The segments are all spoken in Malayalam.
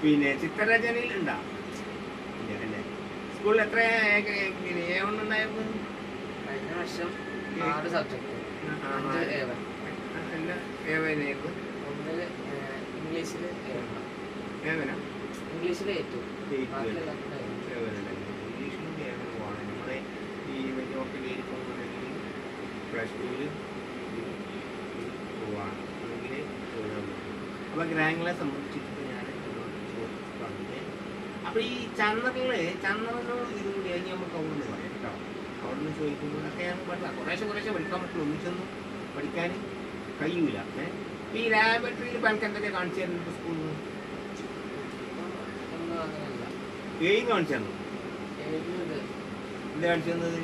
പിന്നെ ചിത്രരചനയിൽ ഉണ്ടാ ഇല്ല അല്ലേ സ്കൂളിൽ എത്ര ഏ- ഏ- പിന്നെ എ വൺ ഉണ്ടായിരുന്നു കഴിഞ്ഞ വർഷം ആറ് സബ്ജക്ട് ആ, അഞ്ച് ആ, ഏവൻ എല്ലാ ഏവനായിരുന്നു ഒന്നില് ഇംഗ്ലീഷിൽ ഏവൻ ഏവനാ ഇംഗ്ലീഷിൽ ഏറ്റു എയ്റ്റ് ബാക്കി വരെ. എല്ലാത്തിനും ഏവൻ. ഏവനുണ്ടായിരുന്നു. ഇംഗ്ലീഷിലും ഏവനുമാണ് നമ്മുടെ ഈ വലിയൊക്കെ കയറി പോകുന്നുണ്ടെങ്കിൽ പ്ലസ് ടുവിൽ പോവാണ് അല്ലെങ്കിൽ പോകാൻ പറ്റും അപ്പോൾ ഗ്രാങ്ങളെ സംബന്ധിച്ചിട്ട് ഞാൻ പറഞ്ഞത് അപ്പോൾ ഈ ചന്ദ്രനില് ചന്ദ്രനും ഇതും കൂടി കഴിഞ്ഞ് നമുക്ക് അവിടെ നിന്ന് പറയാം കേട്ടോ അവിടെ നിന്ന് ചോദിക്കുമ്പോഴൊക്കെ ഞാൻ പഠിക്കാം കുറേശ്ശെ കുറേശ്ശെ പഠിക്കാൻ പറ്റുള്ളൂ ഒന്നിച്ചൊന്നും പഠിക്കാൻ കഴിയൂല ഏഹ് ഈ ലാബറട്ടറിയിൽ എനിക്ക് എന്തൊക്കെ കാണിച്ചു തരുന്നുണ്ട് സ്കൂളിൽ നിന്ന് ഒന്നും അങ്ങനെയല്ല ഏയും കാണിച്ചു തന്നു ഏഴ് ഇത് എന്താ കാണിച്ചു തന്നത്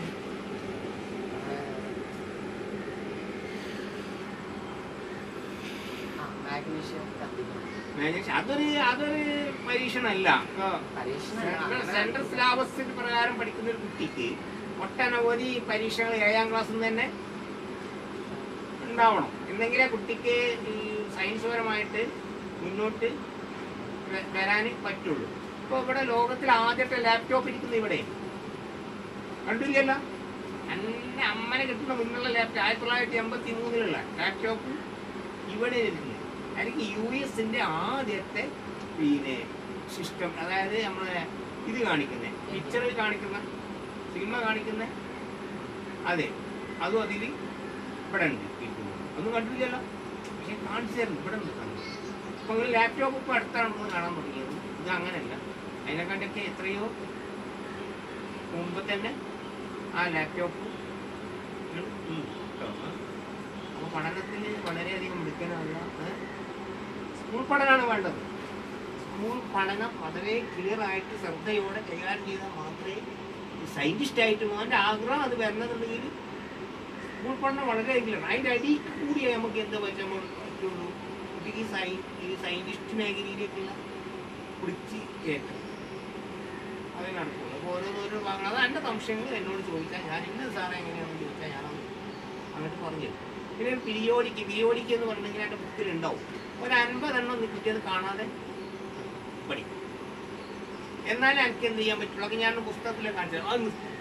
മാഗ്നീഷ്യം കത്തിക്കണം മാനേജ് അതൊരു അതൊരു പരീക്ഷണമല്ല പരീക്ഷ സെൻട്രൽ സിലാബസിന് പ്രകാരം പഠിക്കുന്ന ഒരു കുട്ടിക്ക് ഒട്ടനവധി പരീക്ഷകൾ ഏഴാം ക്ലാസ്സിൽ നിന്ന് തന്നെ ഉണ്ടാവണം എന്നെങ്കിലേ കുട്ടിക്ക് ഈ സയൻസ് പരമായിട്ട് മുന്നോട്ട് വ- വരാൻ പറ്റുള്ളൂ ഇപ്പോൾ ഇവിടെ ലോകത്തിൽ ആദ്യത്തെ ലാപ്ടോപ്പ് ഇരിക്കുന്ന ഇവിടെ കണ്ടില്ലല്ലോ എന്നെ അമ്മനെ കിട്ടുന്ന മുന്നുള്ള ലാപ്ടോപ്പ് ആയിരത്തി തൊള്ളായിരത്തി എൺപത്തി മൂന്നിലുള്ള ലാപ്ടോപ്പ് ഇവിടെ ഇരിക്കുന്നത് എനിക്ക് യു എസിന്റെ ആദ്യത്തെ പിന്നെ സിസ്റ്റം അതായത് നമ്മളെ ഇത് കാണിക്കുന്നത് പിക്ചറിൽ കാണിക്കുന്ന സിനിമ കാണിക്കുന്ന അതെ അതും അതിൽ ഇവിടെ ഉണ്ട് ഇരിക്കുന്നത് ഒന്നും കണ്ടില്ലല്ലോ പക്ഷെ കാണിച്ചു തരുന്നു ഇവിടെ ഉണ്ട് സാധനം അപ്പോൾ നിങ്ങൾ ലാപ്ടോപ്പ് ഇപ്പോൾ അടുത്താണ് നമ്മൾ കാണാൻ തുടങ്ങിയത് ഇത് അങ്ങനെയല്ല അതിനെക്കാണ്ടൊക്കെ എത്രയോ മുമ്പ് തന്നെ ആ ലാപ്ടോപ്പ് അപ്പോൾ പഠനത്തിൽ വളരെയധികം മിടുക്കനുള്ള സ്കൂൾ പഠനമാണ് വേണ്ടത് സ്കൂൾ പഠനം വളരെ ക്ലിയർ ആയിട്ട് ശ്രദ്ധയോടെ കൈകാര്യം ചെയ്താൽ മാത്രമേ സയൻറ്റിസ്റ്റ് ആയിട്ട് അവൻ്റെ ആഗ്രഹം അത് വരണമെന്നുണ്ടെങ്കിൽ സ്കൂൾ പഠനം വളരെ ക്ലിയർ അതിൻ്റെ അടി കൂടിയേ നമുക്ക് എന്താ പറ്റാൻ പറ്റുള്ളൂ കുട്ടിക്ക് ഈ സൈ ഈ സയൻറ്റിസ്റ്റ് മേഖലയിലേക്കുള്ള പിടിച്ച് കയറ്റം അതേ നടക്കുള്ളൂ അപ്പോൾ ഓരോന്നോരോ ഭാഗങ്ങൾ അത് എൻ്റെ സംശയങ്ങൾ എന്നോട് ചോദിച്ചാൽ ഞാൻ ഇന്ന സാറേ എങ്ങനെയാണെന്ന് ചോദിച്ചാൽ ഞാനത് അങ്ങോട്ട് പറഞ്ഞു തരും. പിന്നെ പിരിയോടിക്ക് പിരിയോടിക്ക് എന്ന് പറഞ്ഞിട്ടുണ്ടെങ്കിൽ എൻ്റെ ബുക്കിൽ ഉണ്ടാവും ഒരു അൻപതെണ്ണം ഒന്ന് കിട്ടിയത് കാണാതെ പഠിക്കും എന്നാലേ എനിക്ക് എന്ത് ചെയ്യാൻ പറ്റുള്ളൂ അതൊക്കെ ഞാൻ പുസ്തകത്തിലെ കാണിച്ചത് അത്